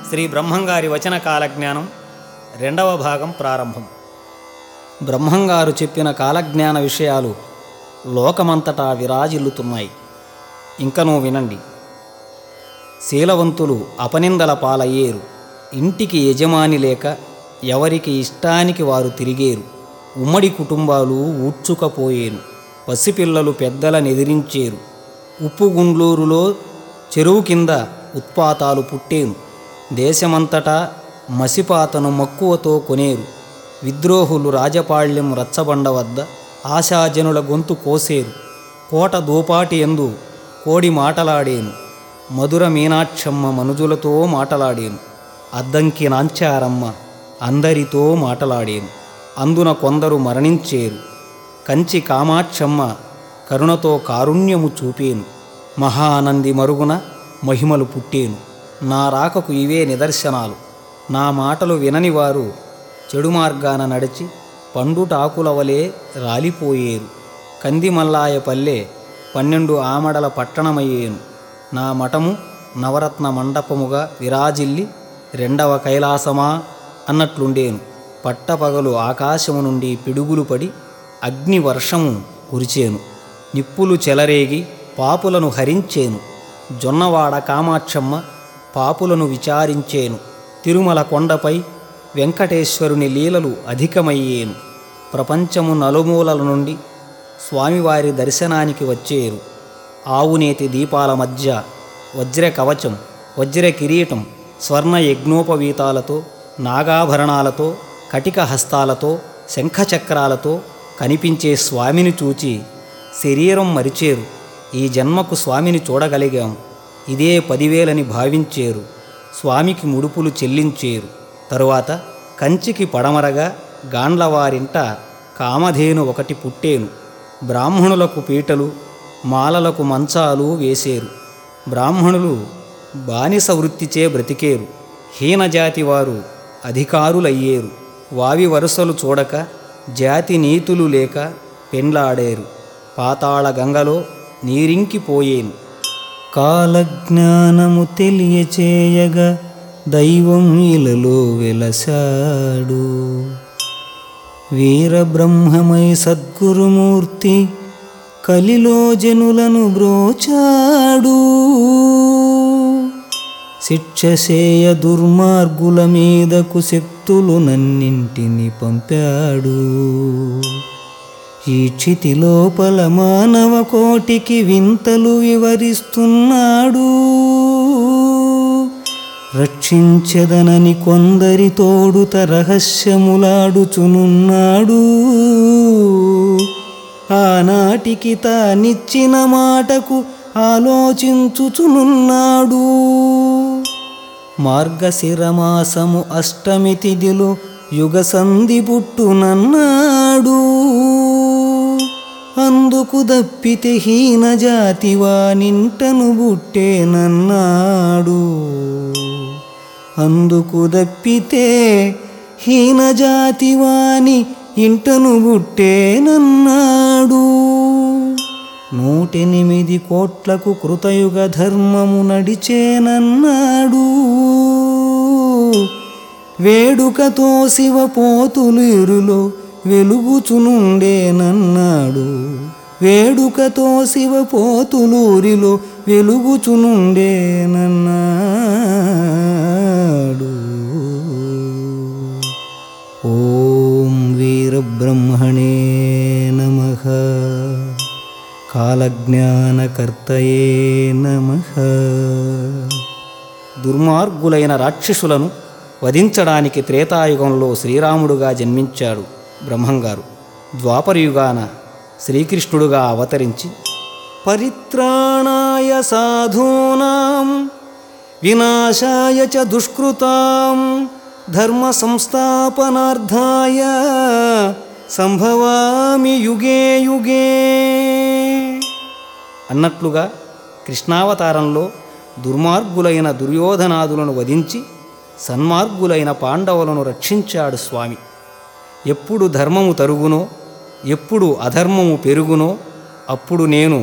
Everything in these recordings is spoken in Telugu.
శ్రీ బ్రహ్మంగారి వచన కాలజ్ఞానం రెండవ భాగం ప్రారంభం బ్రహ్మంగారు చెప్పిన కాలజ్ఞాన విషయాలు లోకమంతటా విరాజిల్లుతున్నాయి ఇంకనూ వినండి శీలవంతులు అపనిందల పాలయ్యేరు ఇంటికి యజమాని లేక ఎవరికి ఇష్టానికి వారు తిరిగేరు ఉమ్మడి కుటుంబాలు ఊడ్చుకపోయేను పసిపిల్లలు పెద్దలను ఎదిరించేరు ఉప్పుగుండ్లూరులో చెరువు కింద ఉత్పాతాలు పుట్టేను దేశమంతటా మసిపాతను మక్కువతో కొనేరు విద్రోహులు రాజపాళ్యం రచ్చబండ వద్ద ఆశాజనుల గొంతు కోసేరు కోట దూపాటి ఎందు కోడి మాటలాడేను మధుర మీనాక్షమ్మ మనుజులతో మాటలాడేను అద్దంకి నాంచారమ్మ అందరితో మాటలాడేను అందున కొందరు మరణించేరు కంచి కామాక్షమ్మ కరుణతో కారుణ్యము చూపేను మహానంది మరుగున మహిమలు పుట్టేను నా రాకకు ఇవే నిదర్శనాలు నా మాటలు వినని వారు చెడు మార్గాన నడిచి పండుటాకుల వలె రాలిపోయేరు కందిమల్లాయ పల్లె పన్నెండు ఆమడల పట్టణమయ్యేను నా మఠము నవరత్న మండపముగా విరాజిల్లి రెండవ కైలాసమా అన్నట్లుండేను పట్టపగలు ఆకాశము నుండి పిడుగులు పడి అగ్ని వర్షము కురిచేను నిప్పులు చెలరేగి పాపులను హరించేను జొన్నవాడ కామాక్షమ్మ పాపులను విచారించేను తిరుమల కొండపై వెంకటేశ్వరుని లీలలు అధికమయ్యేను ప్రపంచము నలుమూలల నుండి స్వామివారి దర్శనానికి వచ్చేరు ఆవునేతి దీపాల మధ్య వజ్ర కవచం వజ్ర కిరీటం స్వర్ణ యజ్ఞోపవీతాలతో నాగాభరణాలతో కటిక హస్తాలతో శంఖచక్రాలతో కనిపించే స్వామిని చూచి శరీరం మరిచేరు ఈ జన్మకు స్వామిని చూడగలిగాం ఇదే పదివేలని భావించేరు స్వామికి ముడుపులు చెల్లించేరు తరువాత కంచికి పడమరగా గాండ్లవారింట కామధేను ఒకటి పుట్టేను బ్రాహ్మణులకు పీటలు మాలలకు మంచాలు వేసేరు బ్రాహ్మణులు బానిస వృత్తిచే బ్రతికేరు హీనజాతి వారు అధికారులయ్యేరు వావి వరుసలు చూడక జాతి నీతులు లేక పెండ్లాడేరు పాతాళ గంగలో నీరింకిపోయేను కాలజ్ఞానము తెలియచేయగా దైవం ఇలలో వెలసాడు వీరబ్రహ్మమై సద్గురుమూర్తి కలిలో జనులను బ్రోచాడు శిక్షసేయ దుర్మార్గుల మీదకు శక్తులు నన్నింటిని పంపాడు ఈ క్షితి లోపల మానవ కోటికి వింతలు వివరిస్తున్నాడు రక్షించదనని కొందరి తోడుత రహస్యములాడుచునున్నాడు ఆనాటికి తానిచ్చిన మాటకు ఆలోచించుచునున్నాడు మార్గశిరమాసము అష్టమి తిథిలో యుగ సంధి పుట్టునన్నాడు అందుకు దప్పితే హీన జాతివా నింటను బుట్టేనన్నాడు అందుకు దప్పితే హీన జాతివాని ఇంటను బుట్టేనన్నాడు నూటెనిమిది కోట్లకు కృతయుగ ధర్మము నడిచేనన్నాడు వేడుకతో శివ పోతులు ఇరులో వెలుగుచునుండేనన్నాడు వేడుకతో శివ పోతులూరిలో వెలుగుచునుండేనన్నాడు ఓం వీరబ్రహ్మణే నమ కాలజ్ఞానకర్తయే నమ దుర్మార్గులైన రాక్షసులను వధించడానికి త్రేతాయుగంలో శ్రీరాముడుగా జన్మించాడు బ్రహ్మంగారు ద్వాపరయుగాన శ్రీకృష్ణుడుగా అవతరించి పరిత్రాణాయ సాధూనాం వినాశాయ చ దుష్కృతాం ధర్మ సంస్థాపనార్థాయ సంభవామి యుగే యుగే అన్నట్లుగా కృష్ణావతారంలో దుర్మార్గులైన దుర్యోధనాదులను వధించి సన్మార్గులైన పాండవులను రక్షించాడు స్వామి ఎప్పుడు ధర్మము తరుగునో ఎప్పుడు అధర్మము పెరుగునో అప్పుడు నేను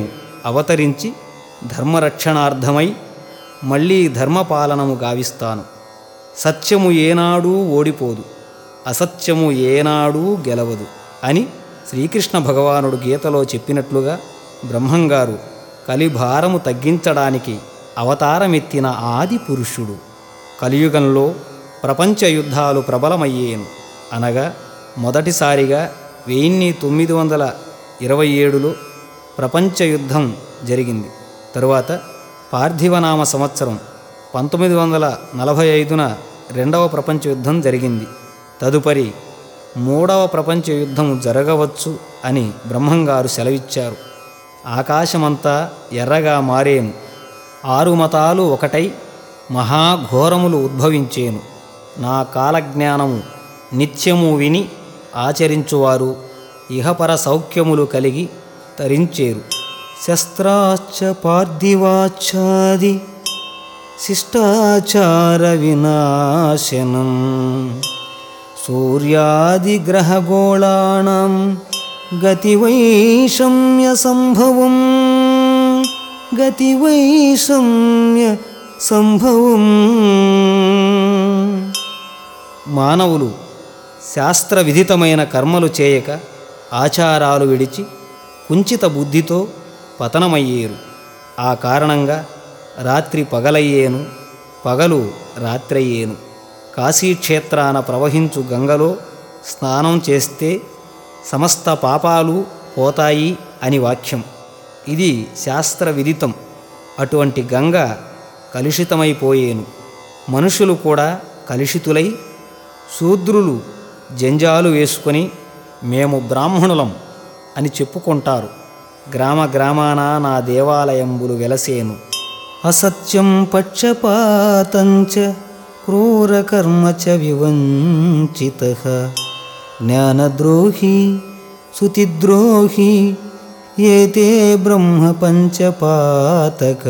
అవతరించి ధర్మరక్షణార్థమై మళ్ళీ ధర్మపాలనము గావిస్తాను సత్యము ఏనాడూ ఓడిపోదు అసత్యము ఏనాడూ గెలవదు అని శ్రీకృష్ణ భగవానుడు గీతలో చెప్పినట్లుగా బ్రహ్మంగారు కలిభారము తగ్గించడానికి అవతారమెత్తిన ఆది పురుషుడు కలియుగంలో ప్రపంచ యుద్ధాలు ప్రబలమయ్యేను అనగా మొదటిసారిగా వెయ్యి తొమ్మిది వందల ఇరవై ఏడులో ప్రపంచ యుద్ధం జరిగింది తరువాత పార్థివనామ సంవత్సరం పంతొమ్మిది వందల నలభై ఐదున రెండవ ప్రపంచ యుద్ధం జరిగింది తదుపరి మూడవ ప్రపంచ యుద్ధం జరగవచ్చు అని బ్రహ్మంగారు సెలవిచ్చారు ఆకాశమంతా ఎర్రగా మారేను ఆరు మతాలు ఒకటై మహాఘోరములు ఉద్భవించేను నా కాలజ్ఞానము నిత్యము విని ఆచరించువారు ఇహపర సౌఖ్యములు కలిగి తరించేరు శస్త్రాచ్చ పార్థివాచ్ఛాది శిష్టాచార వినాశనం సూర్యాదిగ్రహగోళాణం గతివైషమ్య సంభవం గతివైషమ్య సంభవం మానవులు శాస్త్ర విధితమైన కర్మలు చేయక ఆచారాలు విడిచి కుంచిత బుద్ధితో పతనమయ్యేరు ఆ కారణంగా రాత్రి పగలయ్యేను పగలు రాత్రయ్యేను కాశీక్షేత్రాన ప్రవహించు గంగలో స్నానం చేస్తే సమస్త పాపాలు పోతాయి అని వాక్యం ఇది శాస్త్ర విదితం అటువంటి గంగ కలుషితమైపోయేను మనుషులు కూడా కలుషితులై శూద్రులు జంజాలు వేసుకొని మేము బ్రాహ్మణులం అని చెప్పుకుంటారు గ్రామ గ్రామాన నా దేవాలయంబులు వెలసేను అసత్యం పక్షపాతంచ క్రూరకర్మ చ వివంచిత జ్ఞానద్రోహి శుతిద్రోహి ఏతే బ్రహ్మ పంచపాతక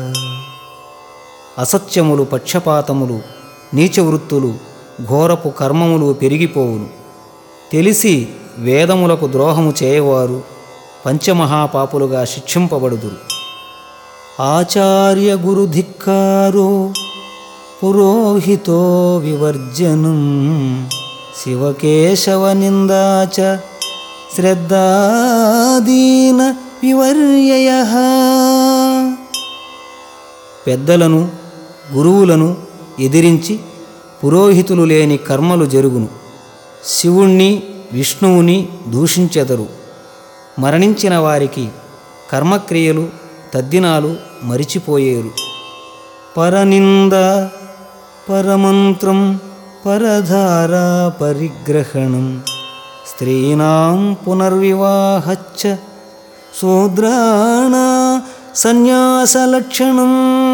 అసత్యములు పక్షపాతములు నీచవృత్తులు ఘోరపు కర్మములు పెరిగిపోవును తెలిసి వేదములకు ద్రోహము చేయవారు పంచమహాపాపులుగా శిక్షింపబడుదురు ఆచార్య గురుధిక్కారో పురోహితో వివర్జనం శివకేశవ నిందాచ శ్రద్ధాదీన వివర్యయ పెద్దలను గురువులను ఎదిరించి పురోహితులు లేని కర్మలు జరుగును శివుణ్ణి విష్ణువుని దూషించెదరు మరణించిన వారికి కర్మక్రియలు తద్దినాలు మరిచిపోయేరు పరనింద పరమంత్రం పరధారా పరిగ్రహణం స్త్రీణాం పునర్వివాహచ్చ శూద్రాణ సన్యాసలక్షణం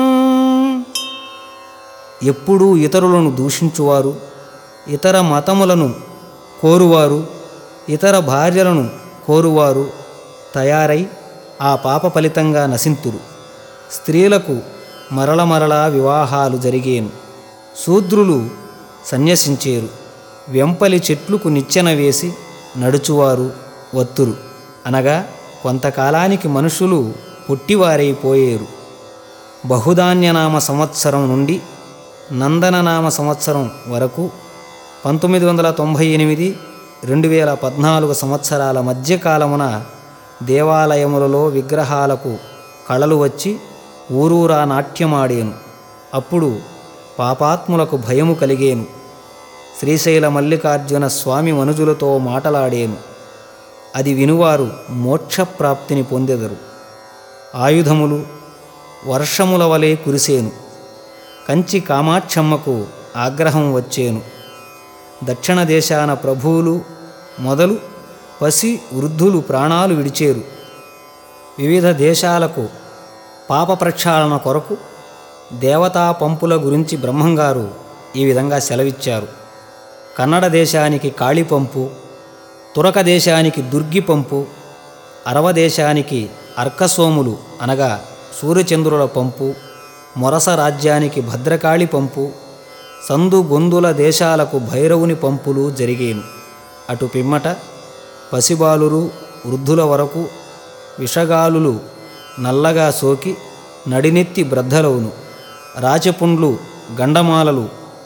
ఎప్పుడూ ఇతరులను దూషించువారు ఇతర మతములను కోరువారు ఇతర భార్యలను కోరువారు తయారై ఆ పాప ఫలితంగా నశింతురు స్త్రీలకు మరల మరలా వివాహాలు జరిగేను శూద్రులు సన్యసించేరు వెంపలి చెట్లుకు నిచ్చెన వేసి నడుచువారు వత్తురు అనగా కొంతకాలానికి మనుషులు పొట్టివారైపోయేరు బహుధాన్యనామ సంవత్సరం నుండి నందననామ సంవత్సరం వరకు పంతొమ్మిది వందల తొంభై ఎనిమిది రెండు వేల పద్నాలుగు సంవత్సరాల మధ్యకాలమున దేవాలయములలో విగ్రహాలకు కళలు వచ్చి ఊరూరా నాట్యమాడేను అప్పుడు పాపాత్ములకు భయము కలిగేను శ్రీశైల మల్లికార్జున స్వామి మనుజులతో మాటలాడేను అది వినువారు మోక్షప్రాప్తిని పొందెదరు ఆయుధములు వర్షముల వలె కురిసేను కంచి కామాక్షమ్మకు ఆగ్రహం వచ్చేను దక్షిణ దేశాన ప్రభువులు మొదలు పసి వృద్ధులు ప్రాణాలు విడిచేరు వివిధ దేశాలకు పాప ప్రక్షాళన కొరకు దేవతా పంపుల గురించి బ్రహ్మంగారు ఈ విధంగా సెలవిచ్చారు కన్నడ దేశానికి కాళీ పంపు తురక దేశానికి దుర్గి పంపు అరవ దేశానికి అర్కసోములు అనగా సూర్యచంద్రుల పంపు మొరస రాజ్యానికి భద్రకాళి పంపు సందు గొందుల దేశాలకు భైరవుని పంపులు జరిగేను అటు పిమ్మట పసిబాలురు వృద్ధుల వరకు విషగాలులు నల్లగా సోకి నడినెత్తి బ్రద్దలవును రాచపుండ్లు గండమాలలు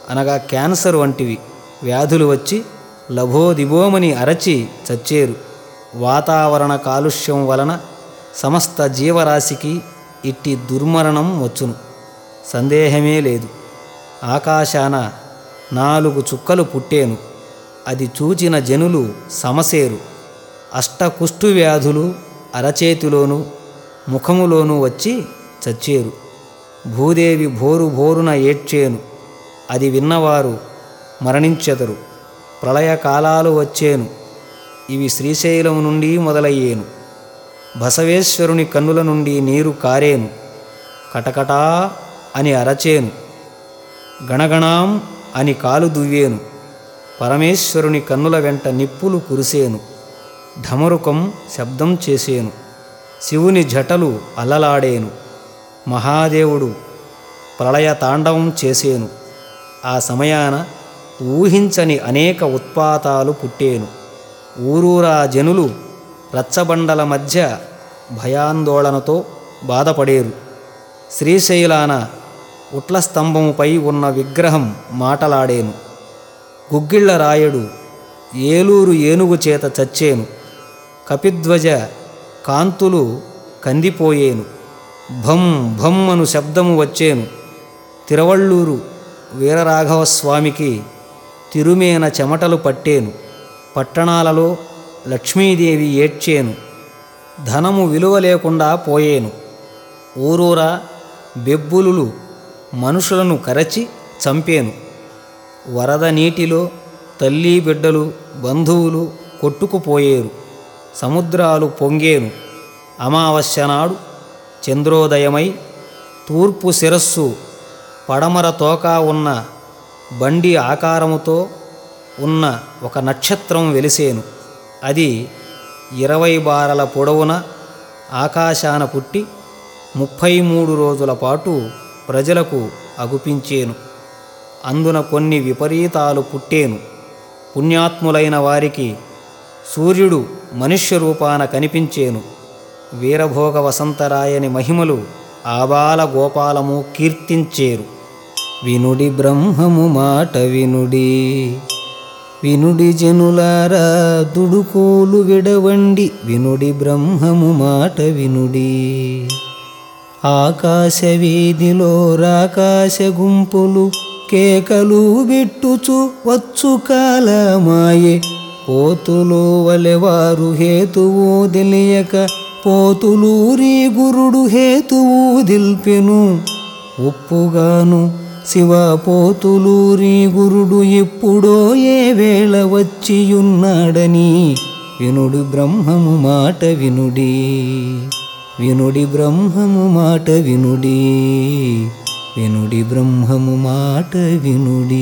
అనగా క్యాన్సర్ వంటివి వ్యాధులు వచ్చి లభోదిబోమని అరచి చచ్చేరు వాతావరణ కాలుష్యం వలన సమస్త జీవరాశికి ఇట్టి దుర్మరణం వచ్చును సందేహమే లేదు ఆకాశాన నాలుగు చుక్కలు పుట్టేను అది చూచిన జనులు సమసేరు అష్టకుష్టు వ్యాధులు అరచేతిలోను ముఖములోనూ వచ్చి చచ్చేరు భూదేవి భోరు భోరున ఏడ్చేను అది విన్నవారు మరణించెదరు ప్రళయకాలాలు వచ్చేను ఇవి శ్రీశైలం నుండి మొదలయ్యేను బసవేశ్వరుని కన్నుల నుండి నీరు కారేను కటకటా అని అరచేను గణగణాం అని కాలు దువ్వేను పరమేశ్వరుని కన్నుల వెంట నిప్పులు కురిసేను ఢమరుకం శబ్దం చేసేను శివుని జటలు అల్లలాడేను మహాదేవుడు ప్రళయ తాండవం చేసేను ఆ సమయాన ఊహించని అనేక ఉత్పాతాలు పుట్టేను ఊరూరా జనులు రచ్చబండల మధ్య భయాందోళనతో బాధపడేరు శ్రీశైలాన ఉట్ల స్తంభముపై ఉన్న విగ్రహం మాటలాడేను గుగ్గిళ్ళ రాయుడు ఏలూరు ఏనుగు చేత చచ్చేను కపిధ్వజ కాంతులు కందిపోయేను భం భం అను శబ్దము వచ్చేను తిరువళ్ళూరు వీరరాఘవస్వామికి తిరుమేన చెమటలు పట్టేను పట్టణాలలో లక్ష్మీదేవి ఏడ్చేను ధనము విలువ లేకుండా పోయేను ఊరూరా బెబ్బులులు మనుషులను కరచి చంపేను వరద నీటిలో తల్లి బిడ్డలు బంధువులు కొట్టుకుపోయేరు సముద్రాలు పొంగేను అమావాస్య నాడు చంద్రోదయమై తూర్పు శిరస్సు పడమర తోక ఉన్న బండి ఆకారముతో ఉన్న ఒక నక్షత్రం వెలిసేను అది ఇరవై బారల పొడవున ఆకాశాన పుట్టి ముప్పై మూడు రోజుల పాటు ప్రజలకు అగుపించేను అందున కొన్ని విపరీతాలు పుట్టేను పుణ్యాత్ములైన వారికి సూర్యుడు మనుష్య రూపాన కనిపించేను వీరభోగ వసంతరాయని మహిమలు ఆబాల గోపాలము కీర్తించేరు వినుడి బ్రహ్మము మాట వినుడి వినుడి జనులారా దుడుకోలు విడవండి వినుడి బ్రహ్మము మాట వినుడి ఆకాశ వీధిలో రాకాశ గుంపులు కేకలు బిట్టుచు వచ్చు కాలమాయే పోతులు వలెవారు హేతువు తెలియక పోతులూరి గురుడు హేతువు దిల్పెను ఒప్పుగాను శివ పోతులూరి గురుడు ఎప్పుడో ఏ వేళ వచ్చియున్నాడని వినుడి బ్రహ్మము మాట వినుడి వినుడి బ్రహ్మము మాట వినుడి వినుడి బ్రహ్మము మాట వినుడి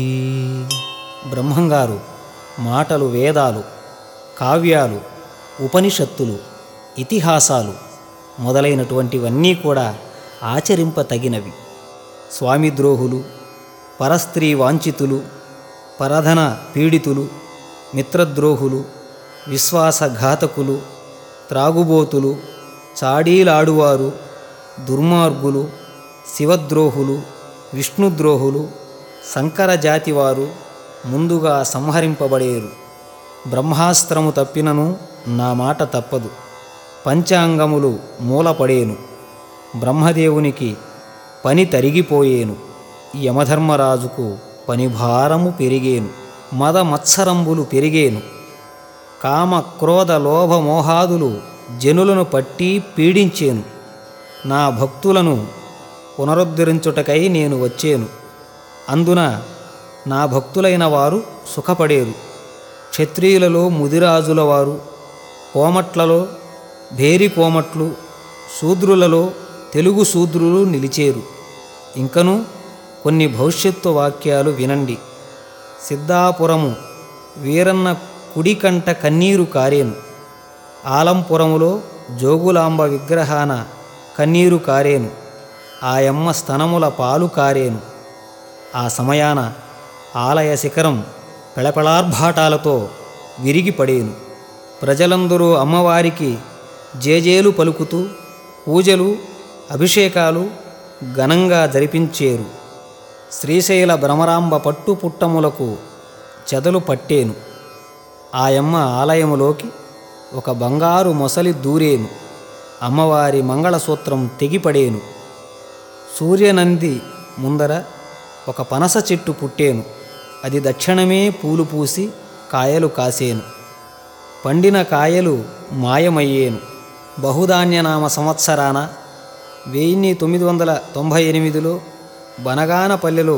బ్రహ్మంగారు మాటలు వేదాలు కావ్యాలు ఉపనిషత్తులు ఇతిహాసాలు మొదలైనటువంటివన్నీ కూడా ఆచరింపతగినవి స్వామిద్రోహులు పరస్త్రీ వాంఛితులు పరధన పీడితులు మిత్రద్రోహులు విశ్వాసఘాతకులు త్రాగుబోతులు చాడీలాడువారు దుర్మార్గులు శివద్రోహులు విష్ణుద్రోహులు సంకర జాతివారు ముందుగా సంహరింపబడేరు బ్రహ్మాస్త్రము తప్పినను నా మాట తప్పదు పంచాంగములు మూలపడేను బ్రహ్మదేవునికి పని తరిగిపోయేను యమధర్మరాజుకు పనిభారము పెరిగేను మద మత్సరంబులు పెరిగేను కామ క్రోధ లోభ మోహాదులు జనులను పట్టి పీడించేను నా భక్తులను పునరుద్ధరించుటకై నేను వచ్చేను అందున నా భక్తులైన వారు సుఖపడేరు క్షత్రియులలో ముదిరాజుల వారు కోమట్లలో భేరి కోమట్లు శూద్రులలో తెలుగు శూద్రులు నిలిచేరు ఇంకను కొన్ని భవిష్యత్తు వాక్యాలు వినండి సిద్ధాపురము వీరన్న కుడికంట కన్నీరు కారేను ఆలంపురములో జోగులాంబ విగ్రహాన కన్నీరు కారేను ఆయమ్మ స్తనముల పాలు కారేను ఆ సమయాన ఆలయ శిఖరం పెళపెళార్భాటాలతో విరిగిపడేను ప్రజలందరూ అమ్మవారికి జేజేలు పలుకుతూ పూజలు అభిషేకాలు ఘనంగా జరిపించేరు శ్రీశైల భ్రమరాంబ పట్టు పుట్టములకు చెదలు పట్టేను ఆయమ్మ ఆలయములోకి ఒక బంగారు మొసలి దూరేను అమ్మవారి మంగళసూత్రం తెగిపడేను సూర్యనంది ముందర ఒక పనస చెట్టు పుట్టేను అది దక్షిణమే పూలు పూసి కాయలు కాసేను పండిన కాయలు మాయమయ్యేను బహుధాన్యనామ సంవత్సరాన వెయ్యి తొమ్మిది వందల తొంభై ఎనిమిదిలో బనగానపల్లెలో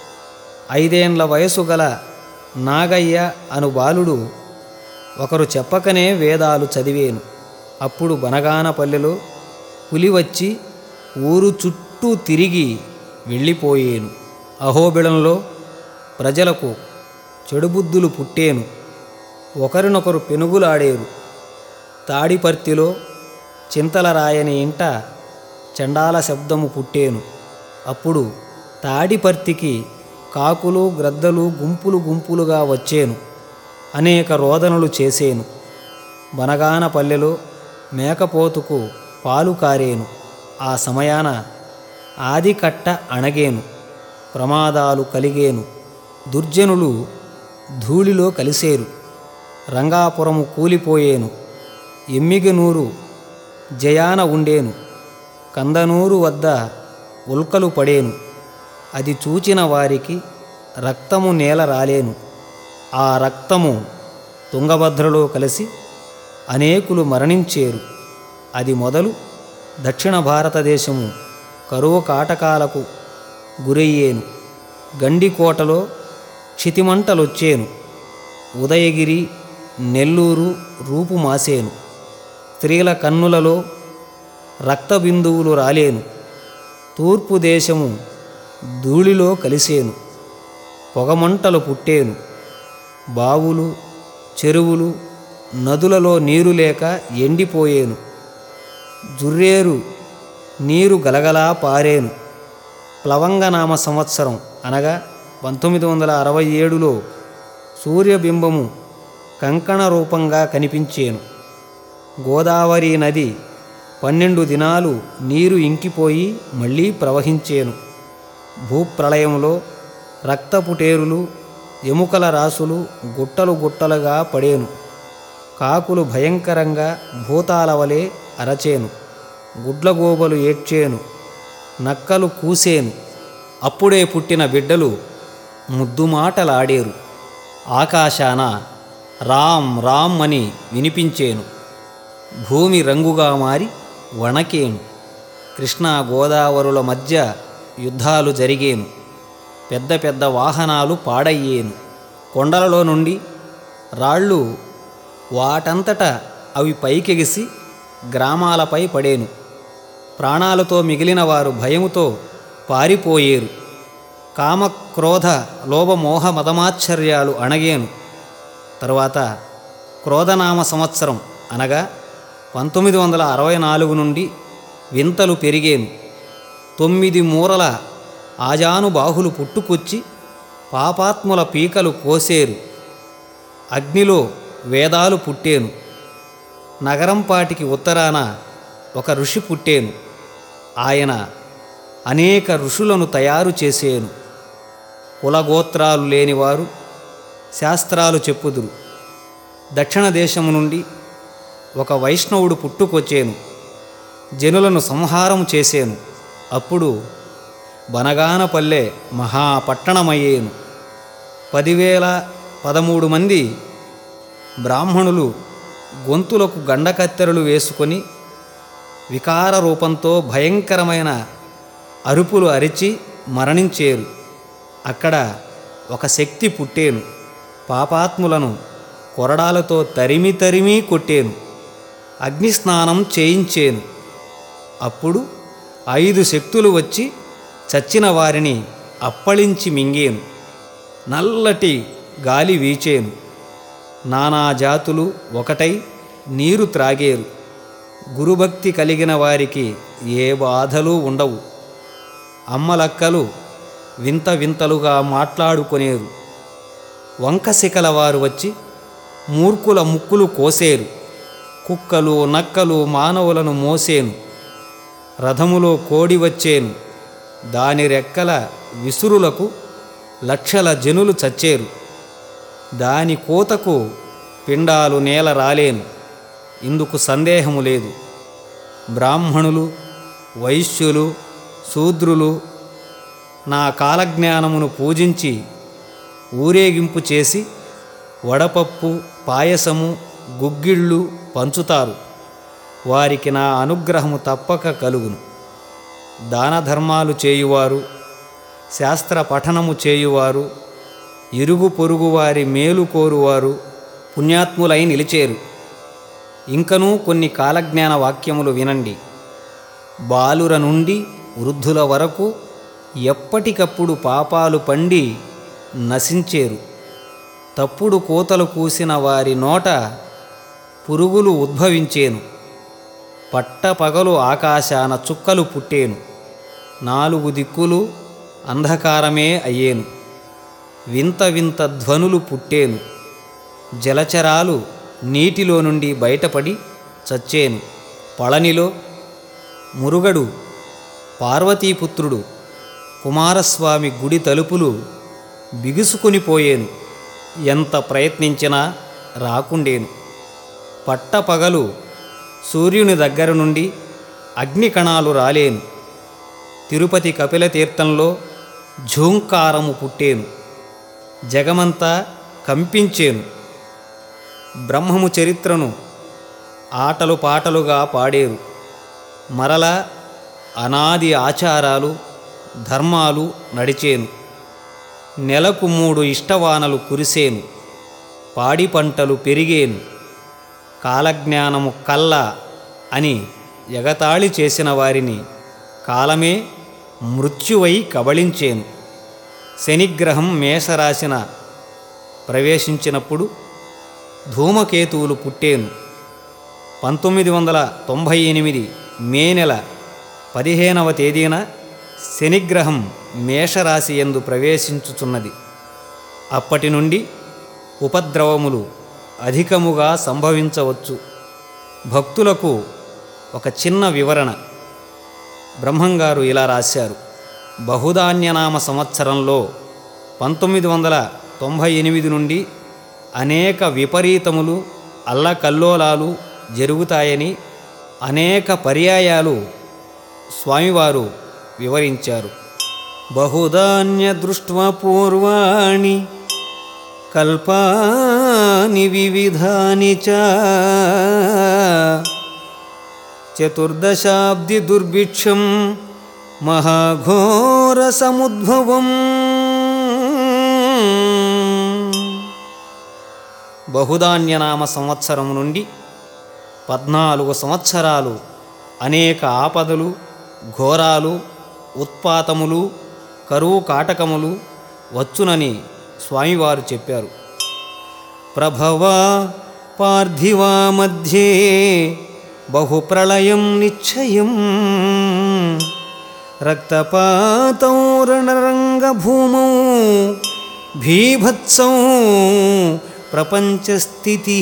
ఐదేండ్ల వయసు గల నాగయ్య అను బాలుడు ఒకరు చెప్పకనే వేదాలు చదివేను అప్పుడు బనగానపల్లెలో పులి వచ్చి ఊరు చుట్టూ తిరిగి వెళ్ళిపోయేను అహోబిళంలో ప్రజలకు చెడుబుద్ధులు పుట్టేను ఒకరినొకరు పెనుగులాడేరు తాడిపర్తిలో చింతల రాయని ఇంట చండాల శబ్దము పుట్టేను అప్పుడు తాడిపర్తికి కాకులు గ్రద్దలు గుంపులు గుంపులుగా వచ్చేను అనేక రోదనలు చేసేను బనగానపల్లెలో మేకపోతుకు పాలు కారేను ఆ సమయాన ఆదికట్ట అణగేను ప్రమాదాలు కలిగేను దుర్జనులు ధూళిలో కలిసేరు రంగాపురము కూలిపోయేను ఎమ్మిగనూరు జయాన ఉండేను కందనూరు వద్ద ఉల్కలు పడేను అది చూచిన వారికి రక్తము నేల రాలేను ఆ రక్తము తుంగభద్రలో కలిసి అనేకులు మరణించేరు అది మొదలు దక్షిణ భారతదేశము కరువు కాటకాలకు గురయ్యేను గండికోటలో క్షితిమంటలొచ్చేను ఉదయగిరి నెల్లూరు రూపు మాసేను స్త్రీల కన్నులలో రక్తబిందువులు రాలేను తూర్పు దేశము ధూళిలో కలిసేను పొగమంటలు పుట్టేను బావులు చెరువులు నదులలో నీరు లేక ఎండిపోయేను జుర్రేరు నీరు గలగలా పారేను ప్లవంగనామ సంవత్సరం అనగా పంతొమ్మిది వందల అరవై ఏడులో సూర్యబింబము కంకణ రూపంగా కనిపించేను గోదావరి నది పన్నెండు దినాలు నీరు ఇంకిపోయి మళ్ళీ ప్రవహించేను భూప్రళయంలో రక్తపుటేరులు ఎముకల రాసులు గుట్టలు గుట్టలుగా పడేను కాకులు భయంకరంగా భూతాల వలె అరచేను గుడ్లగోబలు ఏడ్చేను నక్కలు కూసేను అప్పుడే పుట్టిన బిడ్డలు ముద్దుమాటలాడేరు ఆకాశాన రామ్ రామ్ అని వినిపించేను భూమి రంగుగా మారి వణకేను కృష్ణా గోదావరుల మధ్య యుద్ధాలు జరిగేను పెద్ద పెద్ద వాహనాలు పాడయ్యేను కొండలలో నుండి రాళ్ళు వాటంతట అవి పైకెగిసి గ్రామాలపై పడేను ప్రాణాలతో మిగిలిన వారు భయముతో పారిపోయేరు కామక్రోధ లోభమోహ మదమాశ్చర్యాలు అణగేను తరువాత క్రోధనామ సంవత్సరం అనగా పంతొమ్మిది వందల అరవై నాలుగు నుండి వింతలు పెరిగేను తొమ్మిది మూరల ఆజానుబాహులు పుట్టుకొచ్చి పాపాత్ముల పీకలు కోసేరు అగ్నిలో వేదాలు పుట్టేను నగరంపాటికి ఉత్తరాన ఒక ఋషి పుట్టేను ఆయన అనేక ఋషులను తయారు చేసేను కులగోత్రాలు లేనివారు శాస్త్రాలు చెప్పుదురు దక్షిణ దేశము నుండి ఒక వైష్ణవుడు పుట్టుకొచ్చేను జనులను సంహారం చేసేను అప్పుడు బనగానపల్లె మహాపట్టణమయ్యేను పదివేల పదమూడు మంది బ్రాహ్మణులు గొంతులకు గండకత్తెరలు వేసుకొని వికార రూపంతో భయంకరమైన అరుపులు అరిచి మరణించేరు అక్కడ ఒక శక్తి పుట్టేను పాపాత్ములను కొరడాలతో తరిమి తరిమి కొట్టేను అగ్నిస్నానం చేయించేను అప్పుడు ఐదు శక్తులు వచ్చి చచ్చిన వారిని అప్పళించి మింగేను నల్లటి గాలి వీచేను నానా జాతులు ఒకటై నీరు త్రాగేరు గురుభక్తి కలిగిన వారికి ఏ బాధలు ఉండవు అమ్మలక్కలు వింత వింతలుగా మాట్లాడుకొనేరు వంకశికల వారు వచ్చి మూర్ఖుల ముక్కులు కోసేరు కుక్కలు నక్కలు మానవులను మోసేను రథములో కోడి వచ్చేను దాని రెక్కల విసురులకు లక్షల జనులు చచ్చేరు దాని కోతకు పిండాలు నేల రాలేను ఇందుకు సందేహము లేదు బ్రాహ్మణులు వైశ్యులు శూద్రులు నా కాలజ్ఞానమును పూజించి ఊరేగింపు చేసి వడపప్పు పాయసము గుగ్గిళ్ళు పంచుతారు వారికి నా అనుగ్రహము తప్పక కలుగును దాన ధర్మాలు చేయువారు శాస్త్ర పఠనము చేయువారు ఇరుగు పొరుగు వారి మేలు కోరువారు పుణ్యాత్ములై నిలిచేరు ఇంకనూ కొన్ని కాలజ్ఞాన వాక్యములు వినండి బాలుర నుండి వృద్ధుల వరకు ఎప్పటికప్పుడు పాపాలు పండి నశించేరు తప్పుడు కోతలు కూసిన వారి నోట పురుగులు ఉద్భవించేను పట్టపగలు ఆకాశాన చుక్కలు పుట్టేను నాలుగు దిక్కులు అంధకారమే అయ్యేను వింత వింత ధ్వనులు పుట్టేను జలచరాలు నీటిలో నుండి బయటపడి చచ్చేను పళనిలో మురుగడు పార్వతీపుత్రుడు కుమారస్వామి గుడి తలుపులు బిగుసుకొనిపోయేను ఎంత ప్రయత్నించినా రాకుండేను పట్టపగలు సూర్యుని దగ్గర నుండి అగ్నికణాలు రాలేను తిరుపతి కపిల తీర్థంలో ఝూంకారము పుట్టేను జగమంతా కంపించేను బ్రహ్మము చరిత్రను ఆటలు పాటలుగా పాడేరు మరల అనాది ఆచారాలు ధర్మాలు నడిచేను నెలకు మూడు ఇష్టవానలు కురిసేను పాడి పంటలు పెరిగేను కాలజ్ఞానము కల్ల అని ఎగతాళి చేసిన వారిని కాలమే మృత్యువై కబళించేను శనిగ్రహం మేషరాశిన ప్రవేశించినప్పుడు ధూమకేతువులు పుట్టేను పంతొమ్మిది వందల తొంభై ఎనిమిది మే నెల పదిహేనవ తేదీన శనిగ్రహం మేషరాశి ఎందు ప్రవేశించుచున్నది అప్పటి నుండి ఉపద్రవములు అధికముగా సంభవించవచ్చు భక్తులకు ఒక చిన్న వివరణ బ్రహ్మంగారు ఇలా రాశారు బహుధాన్యనామ సంవత్సరంలో పంతొమ్మిది వందల తొంభై ఎనిమిది నుండి అనేక విపరీతములు అల్లకల్లోలాలు జరుగుతాయని అనేక పర్యాయాలు స్వామివారు వివరించారు బహుధాన్య దృష్ట్వా పూర్వాణి కల్పాని వివిధాని చ చతుర్దశాబ్ది దుర్భిక్షం మహాఘోర సముద్భవం బహుధాన్యనామ సంవత్సరం నుండి పద్నాలుగు సంవత్సరాలు అనేక ఆపదలు ఘోరాలు ఉత్పాతములు కరువు కాటకములు వచ్చునని స్వామివారు చెప్పారు ప్రభవా పార్థివా మధ్యే బహుప్రళయం నిశ్చయం రక్తపాతం రణరంగభూమౌ భీభత్సం ప్రపంచస్థితి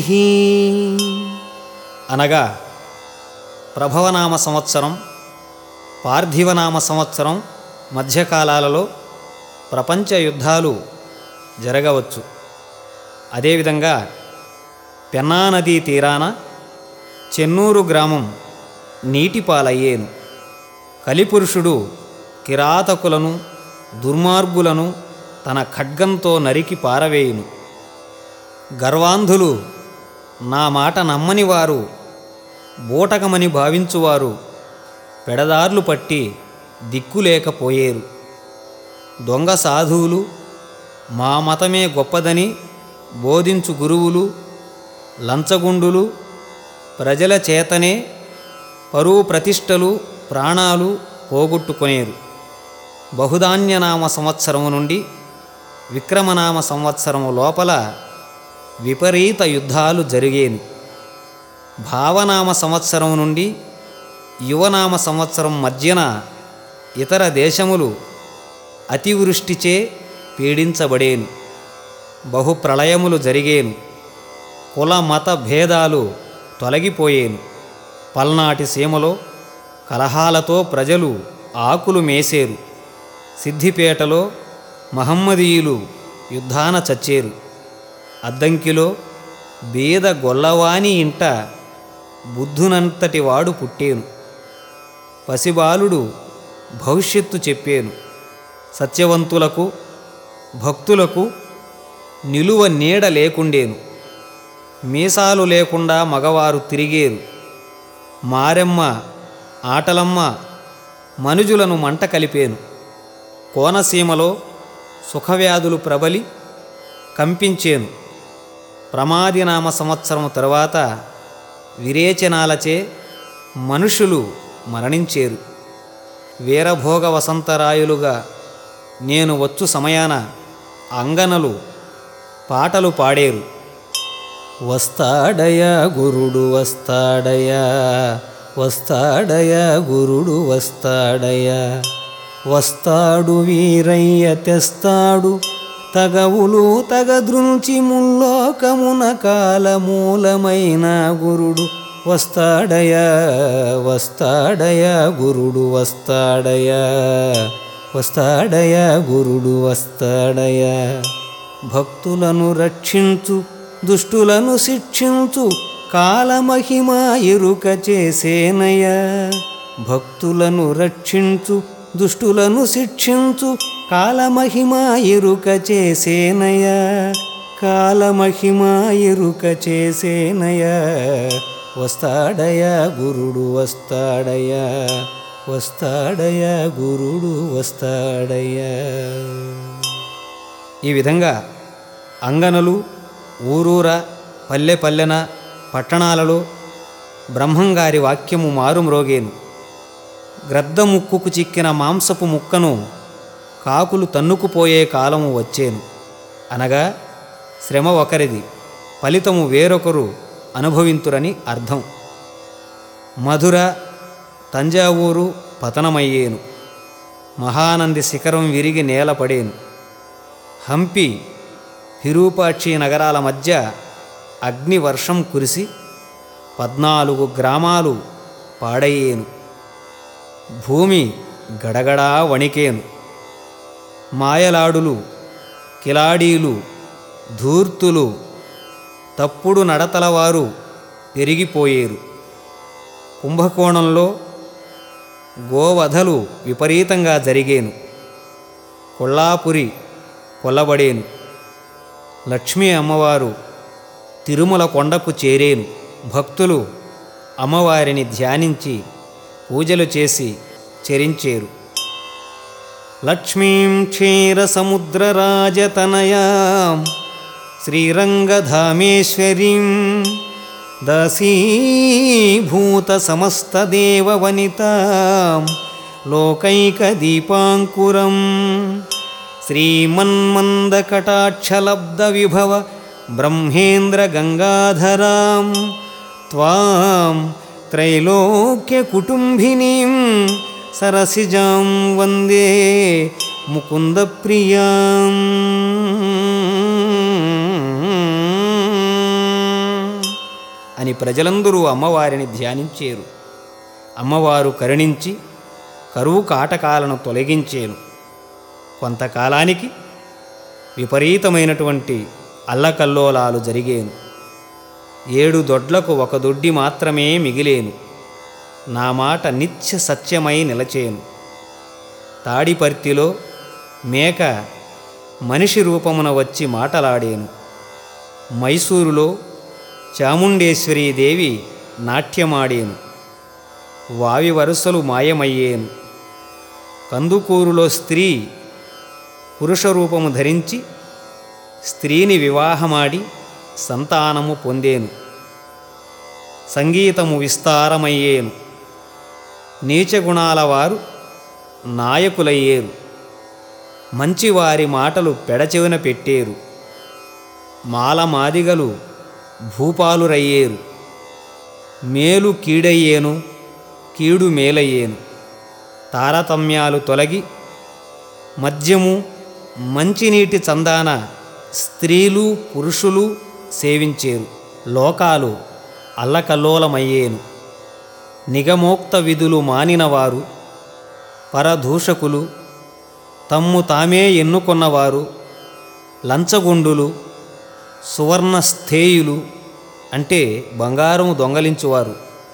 అనగా ప్రభవనామ సంవత్సరం పార్థివనామ సంవత్సరం మధ్యకాలాలలో ప్రపంచ యుద్ధాలు జరగవచ్చు అదేవిధంగా పెన్నా నదీ తీరాన చెన్నూరు గ్రామం నీటిపాలయ్యేను కలిపురుషుడు కిరాతకులను దుర్మార్గులను తన ఖడ్గంతో నరికి పారవేయును గర్వాంధులు నా మాట నమ్మని వారు బూటకమని భావించువారు పెడదార్లు పట్టి దిక్కులేకపోయేరు దొంగ సాధువులు మా మతమే గొప్పదని బోధించు గురువులు లంచగుండులు ప్రజల చేతనే పరువు ప్రతిష్టలు ప్రాణాలు పోగొట్టుకొనేరు బహుధాన్యనామ సంవత్సరము నుండి విక్రమనామ సంవత్సరము లోపల విపరీత యుద్ధాలు జరిగేను భావనామ సంవత్సరం నుండి యువనామ సంవత్సరం మధ్యన ఇతర దేశములు అతివృష్టిచే పీడించబడేను బహుప్రళయములు జరిగేను కుల మత భేదాలు తొలగిపోయేను పల్నాటి సీమలో కలహాలతో ప్రజలు ఆకులు మేసేరు సిద్దిపేటలో మహమ్మదీయులు యుద్ధాన చచ్చేరు అద్దంకిలో బీద గొల్లవాని ఇంట బుద్ధునంతటి వాడు పుట్టేను పసిబాలుడు భవిష్యత్తు చెప్పేను సత్యవంతులకు భక్తులకు నిలువ నీడ లేకుండేను మీసాలు లేకుండా మగవారు తిరిగేరు మారెమ్మ ఆటలమ్మ మనుజులను మంట కలిపేను కోనసీమలో సుఖవ్యాధులు ప్రబలి కంపించేను ప్రమాదినామ సంవత్సరం తరువాత విరేచనాలచే మనుషులు మరణించేరు వీరభోగ వసంతరాయులుగా నేను వచ్చు సమయాన అంగనలు పాటలు పాడేరు వస్తాడయా గురుడు వస్తాడయా వస్తాడయా గురుడు వస్తాడయా వస్తాడు వీరయ్య తెస్తాడు తగవులు తగద్రుంచి ముల్లోకమున కాలమూలమైన గురుడు వస్తాడయా వస్తాడయా గురుడు వస్తాడయా వస్తాడయా గురుడు వస్తాడయా భక్తులను రక్షించు దుష్టులను శిక్షించు కాలమహిమ ఎరుక చేసేనయ్యా భక్తులను రక్షించు దుష్టులను శిక్షించు కాలమహిమ ఎరుక చేసేనయ్యా కాలమహిమ ఎరుక చేసేనయ్యా వస్తాడయా గురుడు వస్తాడయా వస్తాడయా గురుడు వస్తాడయా ఈ విధంగా అంగనలు ఊరూర పల్లె పల్లెన పట్టణాలలో బ్రహ్మంగారి వాక్యము మారుమ్రోగేను గ్రద్ద ముక్కుకు చిక్కిన మాంసపు ముక్కను కాకులు తన్నుకుపోయే కాలము వచ్చేను అనగా శ్రమ ఒకరిది ఫలితము వేరొకరు అనుభవింతురని అర్థం మధుర తంజావూరు పతనమయ్యేను మహానంది శిఖరం విరిగి నేలపడేను హంపి విరూపాక్షి నగరాల మధ్య అగ్నివర్షం కురిసి పద్నాలుగు గ్రామాలు పాడయ్యేను భూమి గడగడా వణికేను మాయలాడులు కిలాడీలు ధూర్తులు తప్పుడు నడతలవారు పెరిగిపోయేరు కుంభకోణంలో గోవధలు విపరీతంగా జరిగేను కొల్లాపురి కొల్లబడేను లక్ష్మీ అమ్మవారు తిరుమల కొండకు చేరేను భక్తులు అమ్మవారిని ధ్యానించి పూజలు చేసి చరించేరు లక్ష్మీం క్షీరసముద్రరాజతనయాం శ్రీరంగధామేశ్వరీం దాసీభూతసమస్తదేవవనితాం లోకైకదీపాంకురం శ్రీమన్మందకటాక్షలబ్ధవిభవ బ్రహ్మేంద్రగంగాధరాం త్వాం త్రైలోక్యకుటుంబినీం సరసిజాం వందే ముకుందప్రియాం అని ప్రజలందరూ అమ్మవారిని ధ్యానించేరు అమ్మవారు కరుణించి కరువు కాటకాలను తొలగించేను కొంతకాలానికి విపరీతమైనటువంటి అల్లకల్లోలాలు జరిగేను ఏడు దొడ్లకు ఒక దొడ్డి మాత్రమే మిగిలేను నా మాట నిత్య సత్యమై నిలచేను తాడిపర్తిలో మేక మనిషి రూపమున వచ్చి మాటలాడేను మైసూరులో చాముండేశ్వరీదేవి నాట్యమాడేను వావి వరుసలు మాయమయ్యేను కందుకూరులో స్త్రీ పురుష రూపము ధరించి స్త్రీని వివాహమాడి సంతానము పొందేను సంగీతము విస్తారమయ్యేను నీచగుణాల వారు నాయకులయ్యేరు మంచివారి మాటలు పెడచెవిన పెట్టేరు మాలమాదిగలు భూపాలురయ్యేరు మేలు కీడయ్యేను కీడు మేలయ్యేను తారతమ్యాలు తొలగి మద్యము మంచినీటి చందాన స్త్రీలు పురుషులు సేవించేరు లోకాలు అల్లకల్లోలమయ్యేను నిగమోక్త విధులు మానినవారు పరదూషకులు తమ్ము తామే ఎన్నుకున్నవారు లంచగొండులు సువర్ణ స్థేయులు అంటే బంగారం దొంగలించువారు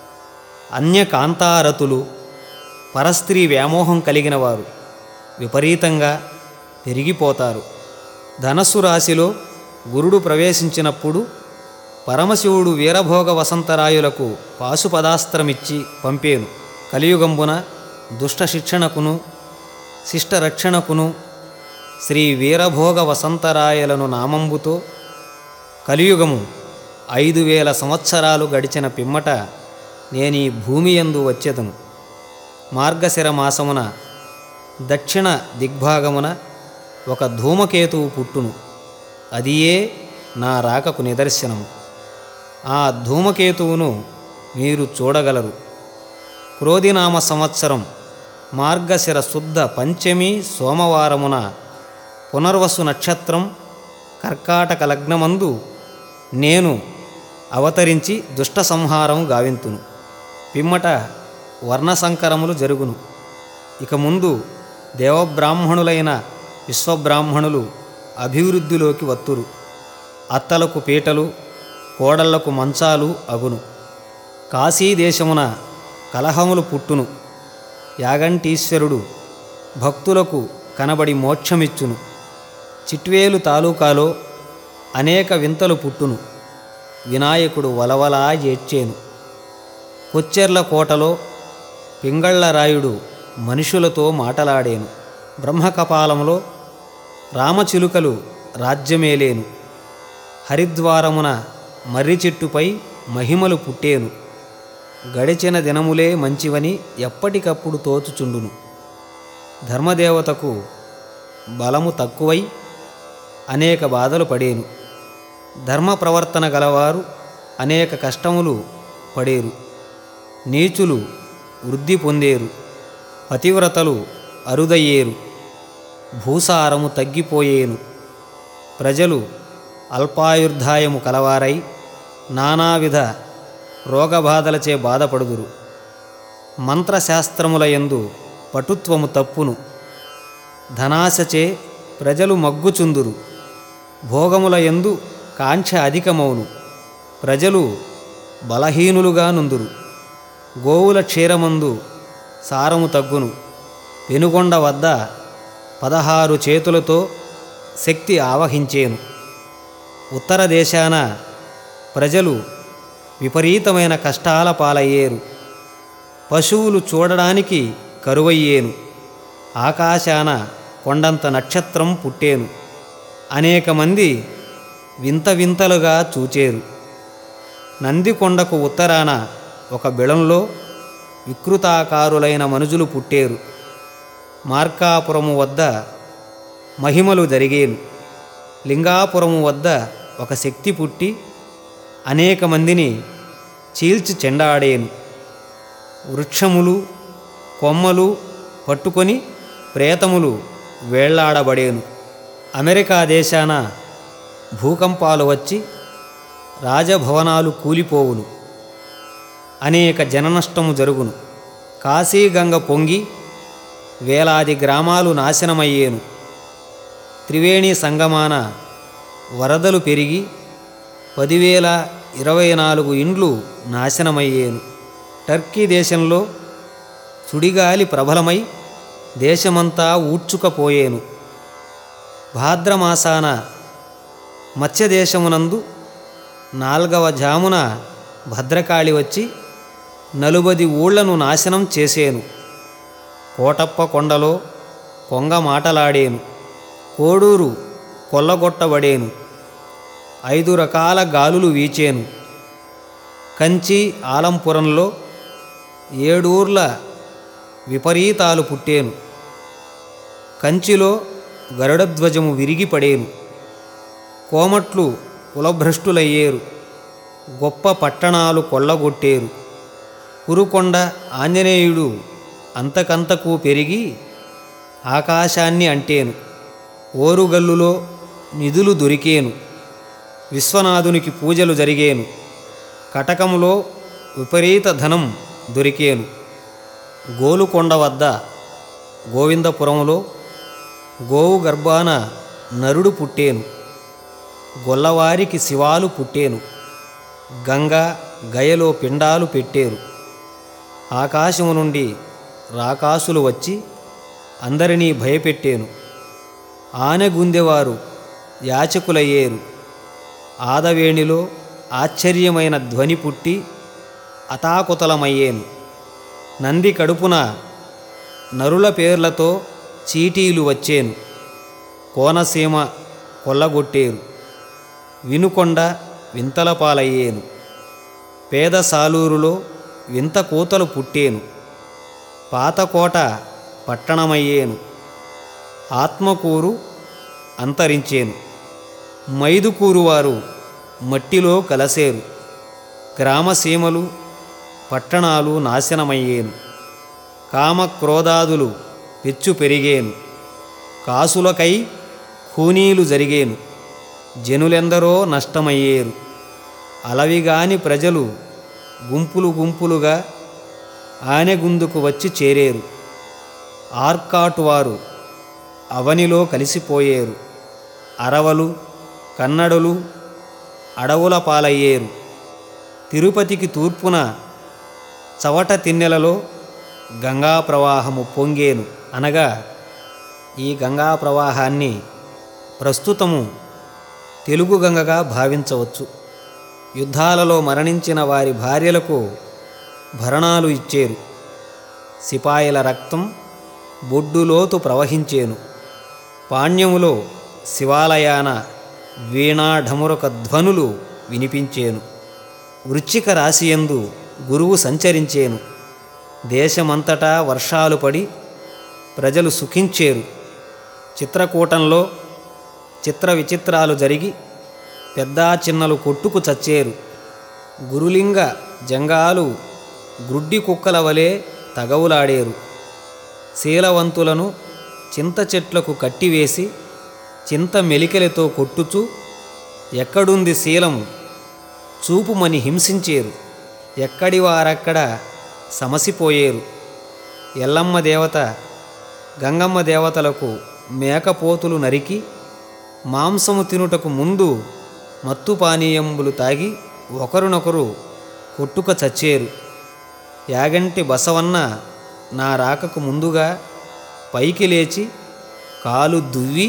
అన్యకాంతారతులు పరస్త్రీ వ్యామోహం కలిగిన వారు విపరీతంగా పెరిగిపోతారు ధనస్సు రాశిలో గురుడు ప్రవేశించినప్పుడు పరమశివుడు వీరభోగ వసంతరాయులకు పాశుపదాస్త్రమిచ్చి పంపేను కలియుగంబున దుష్ట శిక్షణకును శిష్టరక్షణకును శ్రీ వీరభోగ వసంతరాయలను నామంబుతో కలియుగము ఐదు వేల సంవత్సరాలు గడిచిన పిమ్మట నేనీ భూమి యందు వచ్చెదను మార్గశిర మాసమున దక్షిణ దిగ్భాగమున ఒక ధూమకేతువు పుట్టును అదియే నా రాకకు నిదర్శనము ఆ ధూమకేతువును మీరు చూడగలరు క్రోధినామ సంవత్సరం మార్గశిర శుద్ధ పంచమి సోమవారమున పునర్వసు నక్షత్రం కర్కాటక లగ్నమందు నేను అవతరించి దుష్ట సంహారం గావింతును పిమ్మట వర్ణసంకరములు జరుగును ఇక ముందు దేవబ్రాహ్మణులైన విశ్వబ్రాహ్మణులు అభివృద్ధిలోకి వత్తురు అత్తలకు పీటలు కోడళ్లకు మంచాలు అగును కాశీదేశమున కలహములు పుట్టును యాగంటీశ్వరుడు భక్తులకు కనబడి మోక్షమిచ్చును చిట్వేలు తాలూకాలో అనేక వింతలు పుట్టును వినాయకుడు వలవలా ఏడ్చేను కొచ్చెర్ల కోటలో పింగళ్ళరాయుడు మనుషులతో మాటలాడేను బ్రహ్మకపాలంలో రామచిలుకలు రాజ్యమేలేను హరిద్వారమున మర్రి చెట్టుపై మహిమలు పుట్టేను గడిచిన దినములే మంచివని ఎప్పటికప్పుడు తోచుచుండును ధర్మదేవతకు బలము తక్కువై అనేక బాధలు పడేను ధర్మ ప్రవర్తన గలవారు అనేక కష్టములు పడేరు నీచులు వృద్ధి పొందేరు పతివ్రతలు అరుదయ్యేరు భూసారము తగ్గిపోయేను ప్రజలు అల్పాయుర్ధాయము కలవారై నానావిధ రోగబాధలచే బాధపడుదురు మంత్రశాస్త్రములయందు పటుత్వము తప్పును ధనాశచే ప్రజలు మగ్గుచుందురు భోగముల యందు కాంక్ష అధికమవును ప్రజలు బలహీనులుగా నుందురు గోవుల క్షీరమందు సారము తగ్గును పెనుగొండ వద్ద పదహారు చేతులతో శక్తి ఆవహించేను ఉత్తర దేశాన ప్రజలు విపరీతమైన కష్టాల పాలయ్యేరు పశువులు చూడడానికి కరువయ్యేను ఆకాశాన కొండంత నక్షత్రం పుట్టేను అనేక మంది వింత వింతలుగా చూచేరు నందికొండకు ఉత్తరాన ఒక బిళంలో వికృతాకారులైన మనుజులు పుట్టేరు మార్కాపురము వద్ద మహిమలు జరిగేను లింగాపురము వద్ద ఒక శక్తి పుట్టి అనేక మందిని చీల్చి చెండాడేను వృక్షములు కొమ్మలు పట్టుకొని ప్రేతములు వేళ్లాడబడేను అమెరికా దేశాన భూకంపాలు వచ్చి రాజభవనాలు కూలిపోవును అనేక జననష్టము జరుగును కాశీగంగ పొంగి వేలాది గ్రామాలు నాశనమయ్యేను త్రివేణి సంగమాన వరదలు పెరిగి పదివేల ఇరవై నాలుగు ఇండ్లు నాశనమయ్యేను టర్కీ దేశంలో సుడిగాలి ప్రబలమై దేశమంతా ఊడ్చుకపోయేను భాద్రమాసాన మత్స్యదేశమునందు నాల్గవ జామున భద్రకాళి వచ్చి నలుబది ఊళ్లను నాశనం చేసేను కోటప్ప కొండలో కొంగ మాటలాడేను కోడూరు కొల్లగొట్టబడేను ఐదు రకాల గాలులు వీచేను కంచి ఆలంపురంలో ఏడూర్ల విపరీతాలు పుట్టేను కంచిలో గరుడధ్వజము విరిగిపడేను కోమట్లు కులభ్రష్టులయ్యేరు గొప్ప పట్టణాలు కొల్లగొట్టేరు కురుకొండ ఆంజనేయుడు అంతకంతకు పెరిగి ఆకాశాన్ని అంటేను ఓరుగల్లులో నిధులు దొరికేను విశ్వనాథునికి పూజలు జరిగేను కటకములో విపరీత ధనం దొరికేను గోలుకొండ వద్ద గోవిందపురములో గోవు గర్భాన నరుడు పుట్టేను గొల్లవారికి శివాలు పుట్టేను గంగ గయలో పిండాలు పెట్టేరు ఆకాశము నుండి రాకాసులు వచ్చి అందరినీ భయపెట్టేను ఆనెగుందెవారు యాచకులయ్యేరు ఆదవేణిలో ఆశ్చర్యమైన ధ్వని పుట్టి అతాకుతలమయ్యేను నంది కడుపున నరుల పేర్లతో చీటీలు వచ్చేను కోనసీమ కొల్లగొట్టేరు వినుకొండ వింతల పాలయ్యేను పేద సాలూరులో వింత కూతలు పుట్టేను పాతకోట పట్టణమయ్యేను ఆత్మకూరు అంతరించేను మైదుకూరు వారు మట్టిలో కలసేరు గ్రామసీమలు పట్టణాలు నాశనమయ్యేను కామక్రోధాదులు పెచ్చు పెరిగేను కాసులకై ఖూనీలు జరిగేను జనులెందరో నష్టమయ్యేరు అలవిగాని ప్రజలు గుంపులు గుంపులుగా ఆనెగుందుకు వచ్చి చేరేరు ఆర్కాటు వారు అవనిలో కలిసిపోయేరు అరవలు కన్నడులు అడవుల పాలయ్యేరు తిరుపతికి తూర్పున చవట తిన్నెలలో గంగా ప్రవాహము పొంగేను అనగా ఈ గంగా ప్రవాహాన్ని ప్రస్తుతము తెలుగు గంగగా భావించవచ్చు యుద్ధాలలో మరణించిన వారి భార్యలకు భరణాలు ఇచ్చేరు సిపాయిల రక్తం బొడ్డులోతు ప్రవహించేను పాణ్యములో శివాలయాన వీణాఢమురక ధ్వనులు వినిపించేను వృచ్చిక రాశియందు గురువు సంచరించేను దేశమంతటా వర్షాలు పడి ప్రజలు సుఖించేరు చిత్రకూటంలో చిత్ర విచిత్రాలు జరిగి పెద్ద చిన్నలు కొట్టుకు చచ్చేరు గురులింగ జంగాలు గ్రుడ్డి కుక్కల వలె తగవులాడేరు శీలవంతులను చింత చెట్లకు కట్టివేసి చింత మెలికలతో కొట్టుచు ఎక్కడుంది శీలము చూపుమని హింసించేరు ఎక్కడి వారక్కడ సమసిపోయేరు ఎల్లమ్మ దేవత గంగమ్మ దేవతలకు మేకపోతులు నరికి మాంసము తినుటకు ముందు మత్తు పానీయంబులు తాగి ఒకరినొకరు కొట్టుక చచ్చేరు యాగంటి బసవన్న నా రాకకు ముందుగా పైకి లేచి కాలు దువ్వి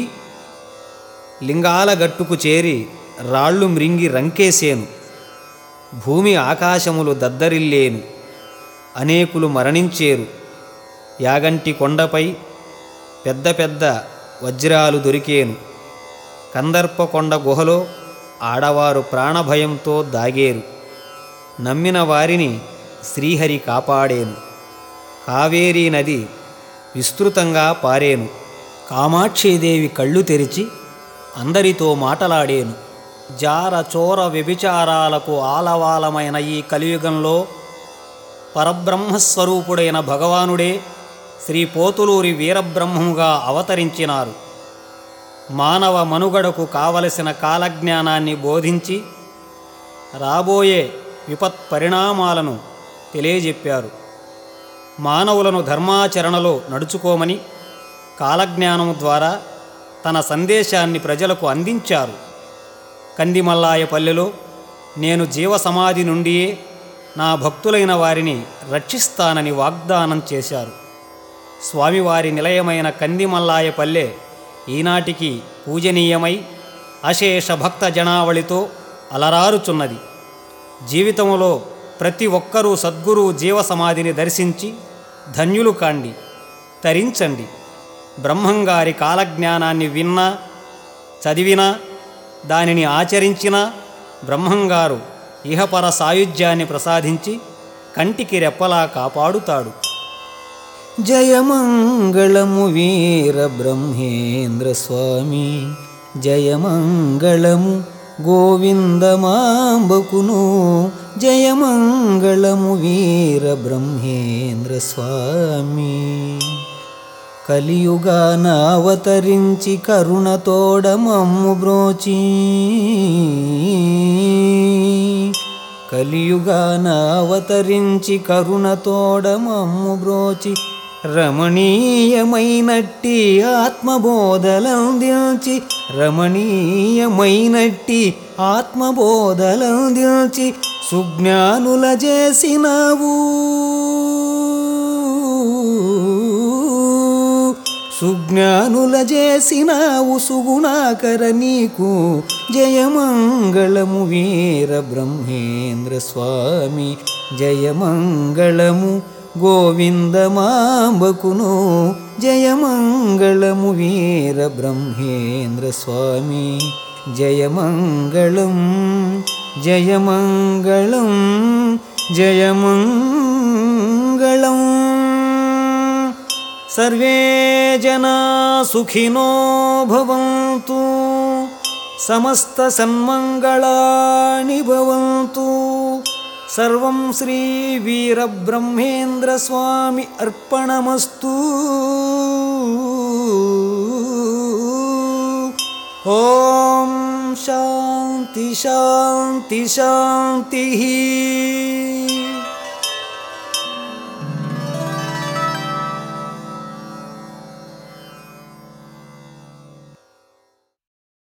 లింగాల గట్టుకు చేరి రాళ్ళు మ్రింగి రంకేసేను భూమి ఆకాశములు దద్దరిల్లేను అనేకులు మరణించేరు యాగంటి కొండపై పెద్ద పెద్ద వజ్రాలు దొరికేను కందర్ప కొండ గుహలో ఆడవారు ప్రాణభయంతో దాగేరు నమ్మిన వారిని శ్రీహరి కాపాడేను కావేరీ నది విస్తృతంగా పారేను కామాక్షీదేవి కళ్ళు తెరిచి అందరితో మాటలాడేను జార చోర వ్యభిచారాలకు ఆలవాలమైన ఈ కలియుగంలో పరబ్రహ్మస్వరూపుడైన భగవానుడే శ్రీ పోతులూరి వీరబ్రహ్మముగా అవతరించినారు మానవ మనుగడకు కావలసిన కాలజ్ఞానాన్ని బోధించి రాబోయే విపత్ పరిణామాలను తెలియజెప్పారు మానవులను ధర్మాచరణలో నడుచుకోమని కాలజ్ఞానము ద్వారా తన సందేశాన్ని ప్రజలకు అందించారు కందిమల్లాయ పల్లెలో నేను జీవ సమాధి నుండియే నా భక్తులైన వారిని రక్షిస్తానని వాగ్దానం చేశారు స్వామివారి నిలయమైన కందిమల్లాయ పల్లె ఈనాటికి పూజనీయమై అశేష భక్త జనావళితో అలరారుచున్నది జీవితంలో ప్రతి ఒక్కరూ సద్గురు జీవ సమాధిని దర్శించి ధన్యులు కాండి తరించండి బ్రహ్మంగారి కాలజ్ఞానాన్ని విన్నా చదివినా దానిని ఆచరించినా బ్రహ్మంగారు ఇహపర సాయుధ్యాన్ని ప్రసాదించి కంటికి రెప్పలా కాపాడుతాడు జయమంగళము వీర బ్రహ్మేంద్ర స్వామి జయమంగళము గోవిందమాంబకును జయమంగళము వీర బ్రహ్మేంద్ర స్వామి కలియుగాన అవతరించి కరుణతోడ మమ్ము బ్రోచి కలియుగాన అవతరించి కరుణతోడ మమ్ము బ్రోచి రమణీయమైనట్టి ఆత్మబోధలందించి రమణీయమైనట్టి ఆత్మబోధలందించి సుజ్ఞానుల చేసినావు సుజ్ఞానుల చేసినావు సుగుణాకర నీకు జయమంగళము వీర బ్రహ్మేంద్ర స్వామి జయమంగళము గోవిందమాంబకును జయమంగళము వీర బ్రహ్మేంద్ర స్వామి జయమంగళం జయమంగళం జయమంగళం సర్వే జనా సుఖినో భవంతు సమస్త సన్మంగళాని భవంతు సర్వం శ్రీ వీరబ్రహ్మేంద్ర స్వామి అర్పణమస్తు ఓం శాంతి శాంతి శాంతి